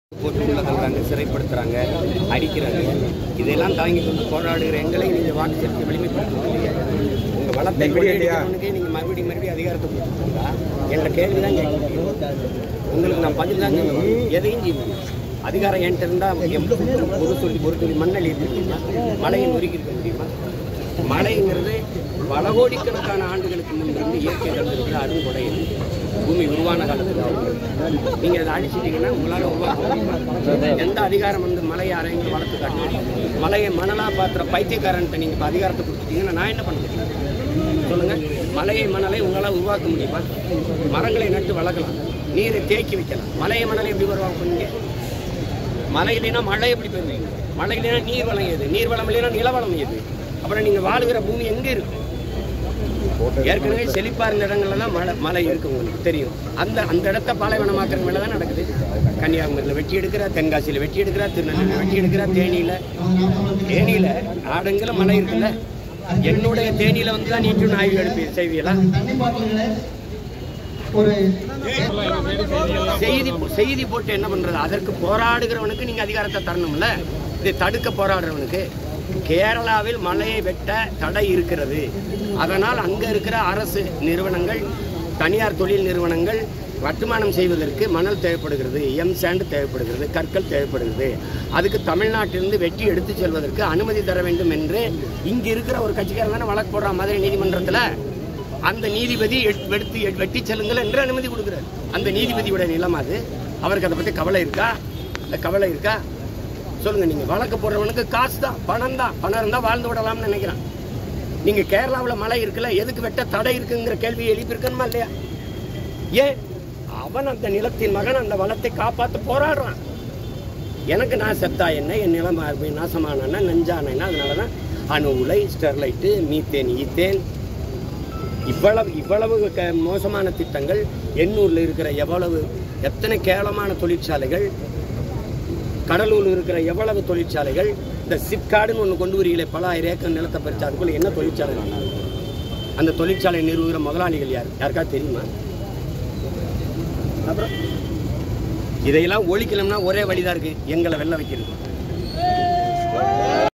போட்டு உள்ள தள்ளுறாங்க சிறைப்படுத்துறாங்க அடிக்கிறாங்க இதெல்லாம் தாங்கி கொண்டு போராடுகிற எங்களை நீங்க வாக்கு செலுத்தி வலிமைப்படுத்துறீங்க உங்க வளத்தை கொள்ளையடிக்கிறவனுக்கே நீங்க மறுபடியும் மறுபடியும் அதிகாரத்தை கொடுத்துருந்தா என்ற கேள்வி தான் கேட்க முடியும் உங்களுக்கு நான் பதில் தான் சொல்லணும் எதையும் செய்ய முடியும் அதிகாரம் என்கிட்ட இருந்தா என் ஒரு சொல்லி ஒரு துளி மண்ணல் ஏற்ற முடியுமா மழையை நொறுக்கி இருக்க முடியுமா மழைங்கிறது பல கோடிக்கணக்கான ஆண்டுகளுக்கு முன்பிருந்து இயற்கை தந்திருக்கிற அருங்கொடை பூமி உருவான காலத்தில் நீங்க அதை அழிச்சிட்டீங்கன்னா உங்களால உருவாக்க முடியுமா எந்த அதிகாரம் வந்து மலையை அரைங்க வளர்த்து காட்டுங்க மலையை மணலா பாத்திர பைத்தியக்காரன்ட்ட நீங்க இப்ப அதிகாரத்தை கொடுத்துட்டீங்கன்னா நான் என்ன பண்ண முடியும் சொல்லுங்க மலையை மணலை உங்களால் உருவாக்க முடியுமா மரங்களை நட்டு வளர்க்கலாம் நீரை தேக்கி வைக்கலாம் மலையை மணலை எப்படி உருவாக்குவீங்க மழை இல்லைன்னா மழை எப்படி பெறுவீங்க மழை இல்லைன்னா நீர் வளம் எது நீர் வளம் இல்லைன்னா நிலவளம் எது அப்புறம் நீங்க வாழுகிற பூமி எங்க இருக்கு ஏற்கனவே செழிப்பா இருந்த இடங்கள்லாம் மழை மழை இருக்கு உங்களுக்கு தெரியும் அந்த அந்த இடத்த பாலைவனமாக்குற மேலே தான் நடக்குது கன்னியாகுமரியில் வெட்டி எடுக்கிறா தென்காசியில் வெட்டி எடுக்கிறா திருநெல்வேலியில் வெட்டி எடுக்கிறா தேனியில் தேனியில் ஆடுங்கிற மழை இருக்குல்ல என்னுடைய தேனியில் வந்து தான் நீட்டு ஆய்வு எழுப்பி செய்வீங்களா செய்தி செய்தி போட்டு என்ன பண்றது அதற்கு போராடுகிறவனுக்கு நீங்க அதிகாரத்தை தரணும்ல இதை தடுக்க போராடுறவனுக்கு கேரளாவில் மலையை வெட்ட தடை இருக்கிறது அதனால் அங்க இருக்கிற அரசு நிறுவனங்கள் தனியார் தொழில் நிறுவனங்கள் கட்டுமானம் செய்வதற்கு மணல் தேவைப்படுகிறது எம் சாண்ட் தேவைப்படுகிறது கற்கள் தேவைப்படுகிறது அதுக்கு தமிழ்நாட்டிலிருந்து வெட்டி எடுத்து செல்வதற்கு அனுமதி தர வேண்டும் என்று இங்க இருக்கிற ஒரு கட்சிக்காரன் தானே வழக்கு போடுற மதுரை நீதிமன்றத்தில் அந்த நீதிபதி எட்- வெட்டி வெட்டி செல்லுங்கள் என்று அனுமதி கொடுக்குறாரு அந்த நீதிபதியோட நிலம் அது அவருக்கு அதை பற்றி கவலை இருக்கா இந்த கவலை இருக்கா சொல்லுங்க நீங்க வழக்கு போடுறவனுக்கு காசு தான் பணம் தான் பணம் இருந்தால் வாழ்ந்து விடலாம்னு நினைக்கிறான் நீங்க கேரளாவில் மழை இருக்குல்ல எதுக்கு வெட்ட தடை இருக்குங்கிற கேள்வியை எழுப்பியிருக்கணுமா இல்லையா ஏன் அவன் அந்த நிலத்தின் மகன் அந்த வளத்தை காப்பாற்ற போராடுறான் எனக்கு நான் செத்தா என்ன என் நிலம் போய் நாசமானா நஞ்சானேன்னா அதனால தான் அணு உலை ஸ்டெர்லைட்டு மீத்தேன் ஈத்தேன் இவ்வளவு இவ்வளவு க மோசமான திட்டங்கள் எண்ணூரில் இருக்கிற எவ்வளவு எத்தனை கேவலமான தொழிற்சாலைகள் கடலூரில் இருக்கிற எவ்வளவு தொழிற்சாலைகள் இந்த சிப்காடுன்னு ஒன்று கொண்டு வரீங்களே பல ஆயிரம் ஏக்கர் நிலத்தை பறிச்சு அதுக்குள்ள என்ன தொழிற்சாலை நடக்குது? அந்த தொழிற்சாலை நிறுவுகிற முதலாளிகள் யார் யாருக்காவது தெரியுமா அப்புறம் இதையெல்லாம் ஒழிக்கணும்னா ஒரே வழிதான் இருக்கு எங்களை வெல்ல வைக்கிறது